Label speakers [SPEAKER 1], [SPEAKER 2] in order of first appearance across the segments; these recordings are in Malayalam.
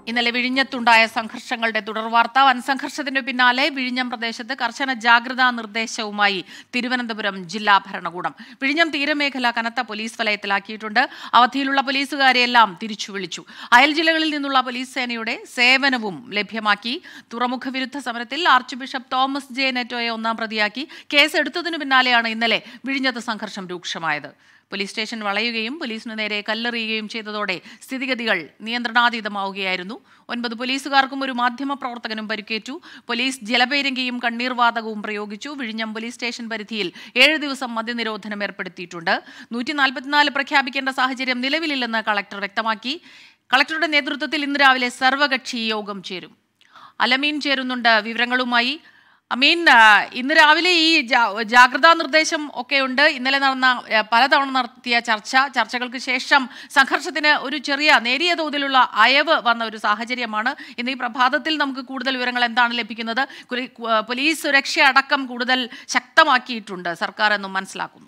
[SPEAKER 1] ഇന്നലെ വിഴിഞ്ഞത്തുണ്ടായ സംഘർഷങ്ങളുടെ തുടർവാർത്ത വൻ സംഘർഷത്തിന് പിന്നാലെ വിഴിഞ്ഞം പ്രദേശത്ത് കർശന ജാഗ്രതാ നിർദ്ദേശവുമായി തിരുവനന്തപുരം ജില്ലാ ഭരണകൂടം വിഴിഞ്ഞം തീരമേഖല കനത്ത പോലീസ് വലയത്തിലാക്കിയിട്ടുണ്ട് അവധിയിലുള്ള പോലീസുകാരെയെല്ലാം തിരിച്ചു വിളിച്ചു അയൽ ജില്ലകളിൽ നിന്നുള്ള പോലീസ് സേനയുടെ സേവനവും ലഭ്യമാക്കി തുറമുഖ വിരുദ്ധ സമരത്തിൽ ആർച്ച് ബിഷപ്പ് തോമസ് ജെ നെറ്റോയെ ഒന്നാം പ്രതിയാക്കി കേസ് എടുത്തതിനു പിന്നാലെയാണ് ഇന്നലെ വിഴിഞ്ഞത്ത് സംഘർഷം രൂക്ഷമായത് പോലീസ് സ്റ്റേഷൻ വളയുകയും പോലീസിനു നേരെ കല്ലെറിയുകയും ചെയ്തതോടെ സ്ഥിതിഗതികൾ നിയന്ത്രണാതീതമാവുകയായിരുന്നു ഒൻപത് പോലീസുകാർക്കും ഒരു മാധ്യമ പ്രവർത്തകനും പരിക്കേറ്റു പോലീസ് ജലപേരങ്കിയും കണ്ണീർവാതകവും പ്രയോഗിച്ചു വിഴിഞ്ഞം പോലീസ് സ്റ്റേഷൻ പരിധിയിൽ ഏഴ് ദിവസം മദ്യനിരോധനം ഏർപ്പെടുത്തിയിട്ടുണ്ട് നൂറ്റി നാൽപ്പത്തിനാല് പ്രഖ്യാപിക്കേണ്ട സാഹചര്യം നിലവിലില്ലെന്ന് കളക്ടർ വ്യക്തമാക്കി കളക്ടറുടെ നേതൃത്വത്തിൽ ഇന്ന് രാവിലെ സർവകക്ഷി യോഗം ചേരും അലമീൻ ചേരുന്നുണ്ട് വിവരങ്ങളുമായി അമീൻ ആ, ഇന്ന് രാവിലെ ഈ ജാ- ജാഗ്രതാ നിർദ്ദേശം ഒക്കെ ഉണ്ട് ഇന്നലെ നടന്ന ആ, പലതവണ നടത്തിയ ചർച്ച ചർച്ചകൾക്ക് ശേഷം സംഘർഷത്തിന് ഒരു ചെറിയ നേരിയ തോതിലുള്ള അയവ് വന്ന ഒരു സാഹചര്യമാണ് ഇന്ന് ഈ പ്രഭാതത്തിൽ നമുക്ക് കൂടുതൽ വിവരങ്ങൾ എന്താണ് ലഭിക്കുന്നത് കുലി- കു- ആ, പോലീസ് സുരക്ഷ അടക്കം കൂടുതൽ ശക്തമാക്കിയിട്ടുണ്ട് സർക്കാർ എന്നും മനസ്സിലാക്കുന്നു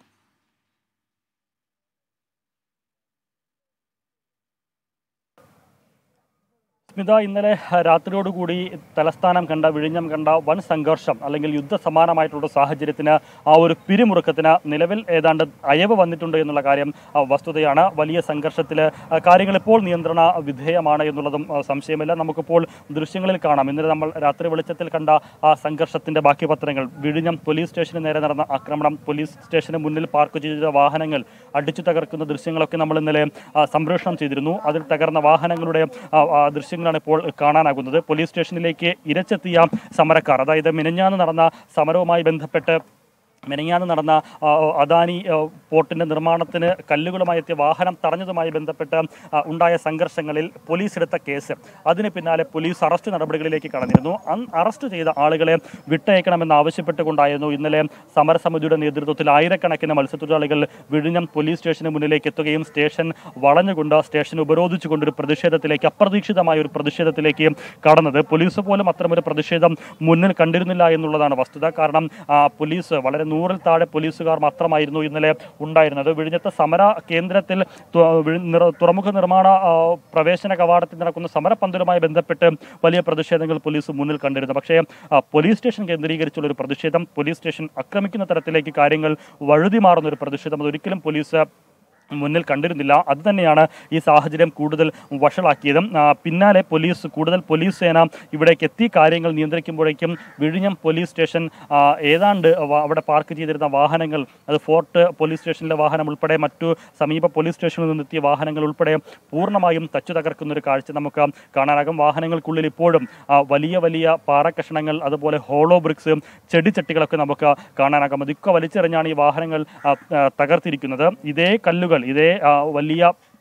[SPEAKER 2] സ്മിത ഇന്നലെ രാത്രിയോടുകൂടി തലസ്ഥാനം കണ്ട വിഴിഞ്ഞം കണ്ട വൻ സംഘർഷം അല്ലെങ്കിൽ യുദ്ധസമാനമായിട്ടുള്ള സാഹചര്യത്തിന് ആ ഒരു പിരിമുറുക്കത്തിന് നിലവിൽ ഏതാണ്ട് അയവ് വന്നിട്ടുണ്ട് എന്നുള്ള കാര്യം ആ, വസ്തുതയാണ് വലിയ സംഘർഷത്തിൽ കാര്യങ്ങൾ ഇപ്പോൾ നിയന്ത്രണ വിധേയമാണ് എന്നുള്ളതും ആ, സംശയമില്ല നമുക്കിപ്പോൾ ദൃശ്യങ്ങളിൽ കാണാം ഇന്നലെ നമ്മൾ രാത്രി വെളിച്ചത്തിൽ കണ്ട ആ സംഘർഷത്തിന്റെ ബാക്കി പത്രങ്ങൾ വിഴിഞ്ഞം പോലീസ് സ്റ്റേഷന് നേരെ നടന്ന ആക്രമണം പോലീസ് സ്റ്റേഷന് മുന്നിൽ പാർക്ക് ചെയ്ത വാഹനങ്ങൾ അടിച്ചു തകർക്കുന്ന ദൃശ്യങ്ങളൊക്കെ നമ്മൾ ഇന്നലെ ആ, സംപ്രേഷണം ചെയ്തിരുന്നു അതിൽ തകർന്ന വാഹനങ്ങളുടെ ആ, ആ, ദൃശ്യങ്ങളാണ് ഇപ്പോൾ കാണാനാകുന്നത് പോലീസ് സ്റ്റേഷനിലേക്ക് ഇരച്ചെത്തിയ സമരക്കാർ അതായത് മിനഞ്ഞാന്ന് നടന്ന സമരവുമായി ബന്ധപ്പെട്ട് മെനങ്ങാന്ന് നടന്ന ആ, അദാനി ആ, പോർട്ടിന്റെ നിർമ്മാണത്തിന് കല്ലുകളുമായി എത്തിയ വാഹനം തടഞ്ഞതുമായി ബന്ധപ്പെട്ട് ആ, ഉണ്ടായ സംഘർഷങ്ങളിൽ പോലീസ് എടുത്ത കേസ് അതിന് പിന്നാലെ പോലീസ് അറസ്റ്റ് നടപടികളിലേക്ക് കടന്നിരുന്നു അന്ന് അറസ്റ്റ് ചെയ്ത ആളുകളെ വിട്ടയക്കണമെന്ന് ആവശ്യപ്പെട്ടുകൊണ്ടായിരുന്നു ഇന്നലെ സമരസമിതിയുടെ നേതൃത്വത്തിൽ ആയിരക്കണക്കിന് മത്സ്യത്തൊഴിലാളികൾ വിഴിഞ്ഞം പോലീസ് സ്റ്റേഷന് മുന്നിലേക്ക് എത്തുകയും സ്റ്റേഷൻ വളഞ്ഞുകൊണ്ട് സ്റ്റേഷൻ ഉപരോധിച്ചുകൊണ്ട് ഒരു പ്രതിഷേധത്തിലേക്ക് അപ്രതീക്ഷിതമായ ഒരു പ്രതിഷേധത്തിലേക്ക് കടന്നത് പോലീസ് പോലും അത്തരമൊരു പ്രതിഷേധം മുന്നിൽ കണ്ടിരുന്നില്ല എന്നുള്ളതാണ് വസ്തുത കാരണം ആ, പോലീസ് വളരെ നൂറിൽ താഴെ പോലീസുകാർ മാത്രമായിരുന്നു ഇന്നലെ ഉണ്ടായിരുന്നത് വിഴിഞ്ഞത്തെ സമര കേന്ദ്രത്തിൽ തു- വിഴി- നിറ- തുറമുഖ നിർമ്മാണ ആ, പ്രവേശന കവാടത്തിൽ നടക്കുന്ന സമരപന്തലുമായി ബന്ധപ്പെട്ട് വലിയ പ്രതിഷേധങ്ങൾ പോലീസ് മുന്നിൽ കണ്ടിരുന്നു പക്ഷേ ആ, പോലീസ് സ്റ്റേഷൻ കേന്ദ്രീകരിച്ചുള്ള ഒരു പ്രതിഷേധം പോലീസ് സ്റ്റേഷൻ ആക്രമിക്കുന്ന തരത്തിലേക്ക് കാര്യങ്ങൾ വഴുതി മാറുന്ന ഒരു പ്രതിഷേധം അതൊരിക്കലും പോലീസ് മുന്നിൽ കണ്ടിരുന്നില്ല അത് തന്നെയാണ് ഈ സാഹചര്യം കൂടുതൽ വഷളാക്കിയതും ആ, പിന്നാലെ പോലീസ് കൂടുതൽ പോലീസ് സേന ഇവിടേക്ക് എത്തി കാര്യങ്ങൾ നിയന്ത്രിക്കുമ്പോഴേക്കും വിഴിഞ്ഞം പോലീസ് സ്റ്റേഷൻ ആ, ഏതാണ്ട് വ- അവിടെ പാർക്ക് ചെയ്തിരുന്ന വാഹനങ്ങൾ അത് ഫോർട്ട് പോലീസ് സ്റ്റേഷനിലെ വാഹനം ഉൾപ്പെടെ മറ്റു സമീപ പോലീസ് സ്റ്റേഷനിൽ നിന്നെത്തിയ വാഹനങ്ങൾ ഉൾപ്പെടെ പൂർണ്ണമായും തച്ചു തകർക്കുന്ന ഒരു കാഴ്ച നമുക്ക് കാണാനാകും വാഹനങ്ങൾക്കുള്ളിൽ ഇപ്പോഴും ആ, വലിയ വലിയ പാറക്കഷണങ്ങൾ അതുപോലെ ഹോളോ ബ്രിക്സ് ചെടിച്ചട്ടികളൊക്കെ നമുക്ക് കാണാനാകും അതൊക്കെ വലിച്ചെറിഞ്ഞാണ് ഈ വാഹനങ്ങൾ ആ, ആ, തകർത്തിരിക്കുന്നത് ഇതേ കല്ലുകൾ ഇതേ ആ, വലിയ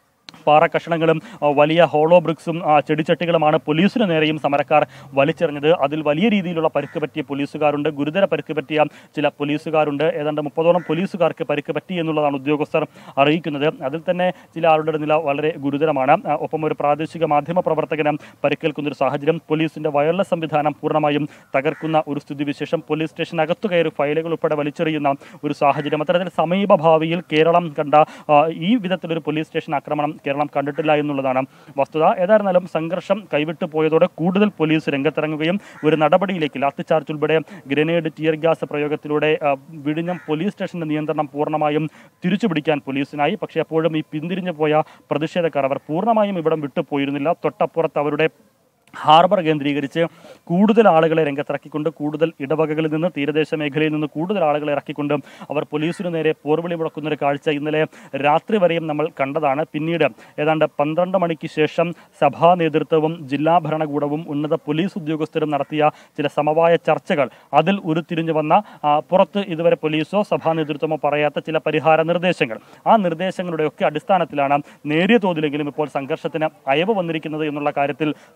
[SPEAKER 2] പാറ കഷണങ്ങളും ആ, വലിയ ഹോളോ ബ്രിക്സും ആ, ചെടിച്ചട്ടികളുമാണ് പോലീസിന് നേരെയും സമരക്കാർ വലിച്ചെറിഞ്ഞത് അതിൽ വലിയ രീതിയിലുള്ള പരിക്ക് പറ്റിയ പോലീസുകാരുണ്ട് ഗുരുതര പരിക്ക് പറ്റിയ ചില പോലീസുകാരുണ്ട് ഏതാണ്ട് മുപ്പതോളം പോലീസുകാർക്ക് പരിക്ക് പറ്റി എന്നുള്ളതാണ് ഉദ്യോഗസ്ഥർ അറിയിക്കുന്നത് അതിൽ തന്നെ ചില ആളുടെ നില വളരെ ഗുരുതരമാണ് ആ, ഒപ്പം ഒരു പ്രാദേശിക മാധ്യമ പ്രവർത്തകന് പരിക്കേൽക്കുന്ന ഒരു സാഹചര്യം പോലീസിന്റെ വയർലെസ് സംവിധാനം പൂർണ്ണമായും തകർക്കുന്ന ഒരു സ്ഥിതിവിശേഷം പോലീസ് സ്റ്റേഷനകത്തു കയറി ഫയലുകൾ ഉൾപ്പെടെ വലിച്ചെറിയുന്ന ഒരു സാഹചര്യം അത്തരത്തിൽ സമീപ ഭാവിയിൽ കേരളം കണ്ട ആ, ഈ വിധത്തിലൊരു പോലീസ് സ്റ്റേഷൻ ആക്രമണം കേരളം കണ്ടിട്ടില്ല എന്നുള്ളതാണ് വസ്തുത ഏതായിരുന്നാലും സംഘർഷം കൈവിട്ടു പോയതോടെ കൂടുതൽ പോലീസ് രംഗത്തിറങ്ങുകയും ഒരു നടപടിയിലേക്ക് ലാത്തി ചാർജ് ഉൾപ്പെടെ ഗ്രനേഡ് ടിയർ ഗ്യാസ് പ്രയോഗത്തിലൂടെ ആ, വിഴിഞ്ഞം പോലീസ് സ്റ്റേഷന്റെ നിയന്ത്രണം പൂർണ്ണമായും തിരിച്ചുപിടിക്കാൻ പോലീസിനായി പക്ഷേ അപ്പോഴും ഈ പിന്തിരിഞ്ഞു പോയ പ്രതിഷേധക്കാർ അവർ പൂർണ്ണമായും ഇവിടം വിട്ടുപോയിരുന്നില്ല തൊട്ടപ്പുറത്ത് അവരുടെ ഹാർബർ കേന്ദ്രീകരിച്ച് കൂടുതൽ ആളുകളെ രംഗത്തിറക്കിക്കൊണ്ട് കൂടുതൽ ഇടവകകളിൽ നിന്ന് തീരദേശ മേഖലയിൽ നിന്ന് കൂടുതൽ ആളുകളെ ഇറക്കിക്കൊണ്ട് അവർ പോലീസിനു നേരെ പോർവിളി മുടക്കുന്ന ഒരു കാഴ്ച ഇന്നലെ രാത്രി വരെയും നമ്മൾ കണ്ടതാണ് പിന്നീട് ഏതാണ്ട് പന്ത്രണ്ട് മണിക്ക് ശേഷം സഭാ നേതൃത്വവും ജില്ലാ ഭരണകൂടവും ഉന്നത പോലീസ് ഉദ്യോഗസ്ഥരും നടത്തിയ ചില സമവായ ചർച്ചകൾ അതിൽ ഉരുത്തിരിഞ്ഞു വന്ന ആ, പുറത്ത് ഇതുവരെ പോലീസോ സഭാ നേതൃത്വമോ പറയാത്ത ചില പരിഹാര നിർദ്ദേശങ്ങൾ ആ നിർദ്ദേശങ്ങളുടെയൊക്കെ അടിസ്ഥാനത്തിലാണ് നേരിയ തോതിലെങ്കിലും ഇപ്പോൾ സംഘർഷത്തിന് അയവ് വന്നിരിക്കുന്നത് എന്നുള്ള കാര്യത്തിൽ സംശയമില്ല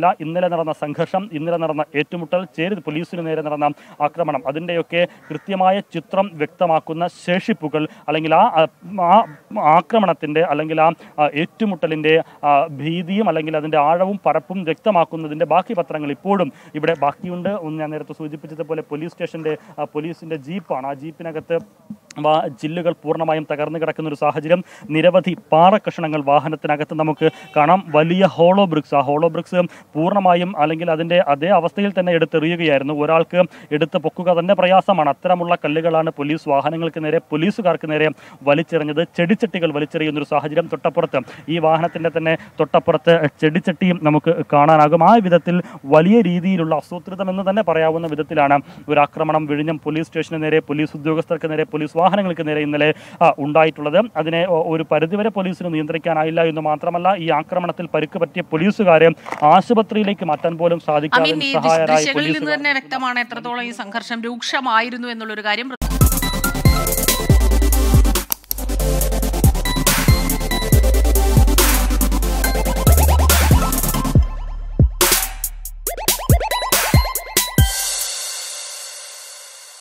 [SPEAKER 2] മാത്രമല്ല ഇന്നലെ നടന്ന സംഘർഷം ഇന്നലെ നടന്ന ഏറ്റുമുട്ടൽ ചേരി പോലീസിന് നേരെ നടന്ന ആക്രമണം അതിൻ്റെയൊക്കെ കൃത്യമായ ചിത്രം വ്യക്തമാക്കുന്ന ശേഷിപ്പുകൾ അല്ലെങ്കിൽ ആ ആ ആക്രമണത്തിൻ്റെ അല്ലെങ്കിൽ ആ ആ ഏറ്റുമുട്ടലിൻ്റെ ആ, ഭീതിയും അല്ലെങ്കിൽ അതിൻ്റെ ആഴവും പരപ്പും വ്യക്തമാക്കുന്നതിൻ്റെ ബാക്കി പത്രങ്ങൾ ഇപ്പോഴും ഇവിടെ ബാക്കിയുണ്ട് ഒന്ന് ഞാൻ നേരത്തെ സൂചിപ്പിച്ചതുപോലെ പോലീസ് സ്റ്റേഷൻ്റെ ആ, പോലീസിൻ്റെ ജീപ്പാണ് ആ ജീപ്പിനകത്ത് വാ- ജില്ലുകൾ പൂർണ്ണമായും തകർന്നു കിടക്കുന്ന ഒരു സാഹചര്യം നിരവധി പാറക്കഷണങ്ങൾ വാഹനത്തിനകത്ത് നമുക്ക് കാണാം വലിയ ഹോളോ ബ്രിക്സ് ആ ഹോളോ ബ്രിക്സ് പൂർണ്ണമായും അല്ലെങ്കിൽ അതിൻ്റെ അതേ അവസ്ഥയിൽ തന്നെ എടുത്തെറിയുകയായിരുന്നു ഒരാൾക്ക് എടുത്ത് പൊക്കുക തന്നെ പ്രയാസമാണ് അത്തരമുള്ള കല്ലുകളാണ് പോലീസ് വാഹനങ്ങൾക്ക് നേരെ പോലീസുകാർക്ക് നേരെ വലിച്ചെറിഞ്ഞത് ചെടിച്ചട്ടികൾ വലിച്ചെറിയുന്ന ഒരു സാഹചര്യം തൊട്ടപ്പുറത്ത് ഈ വാഹനത്തിൻ്റെ തന്നെ തൊട്ടപ്പുറത്ത് ചെടിച്ചട്ടിയും നമുക്ക് കാണാനാകും ആ വിധത്തിൽ വലിയ രീതിയിലുള്ള ആസൂത്രിതം എന്ന് തന്നെ പറയാവുന്ന വിധത്തിലാണ് ഒരു ആക്രമണം വിഴിഞ്ഞം പോലീസ് സ്റ്റേഷന് നേരെ പോലീസ് ഉദ്യോഗസ്ഥർക്ക് നേരെ പോലീസ് വാഹനങ്ങൾക്ക് നേരെ ഇന്നലെ ആ, ഉണ്ടായിട്ടുള്ളത് അതിനെ ഒ- ഒരു പരിധിവരെ പോലീസിന് നിയന്ത്രിക്കാനായില്ല എന്ന് മാത്രമല്ല ഈ ആക്രമണത്തിൽ പരിക്ക് പറ്റിയ പോലീസുകാരെ ആശുപത്രിയിലേക്ക് മാറ്റാൻ പോലും സാധിക്കാതെ
[SPEAKER 1] അമീൻ ഈ
[SPEAKER 2] നിസ്സഹായരായ
[SPEAKER 1] ദൃശ്യങ്ങളിൽ നിന്ന്
[SPEAKER 2] പോലീസുകാർ
[SPEAKER 1] തന്നെ വ്യക്തമാണ് എത്രത്തോളം ഈ സംഘർഷം രൂക്ഷമായിരുന്നു എന്നുള്ളൊരു കാര്യം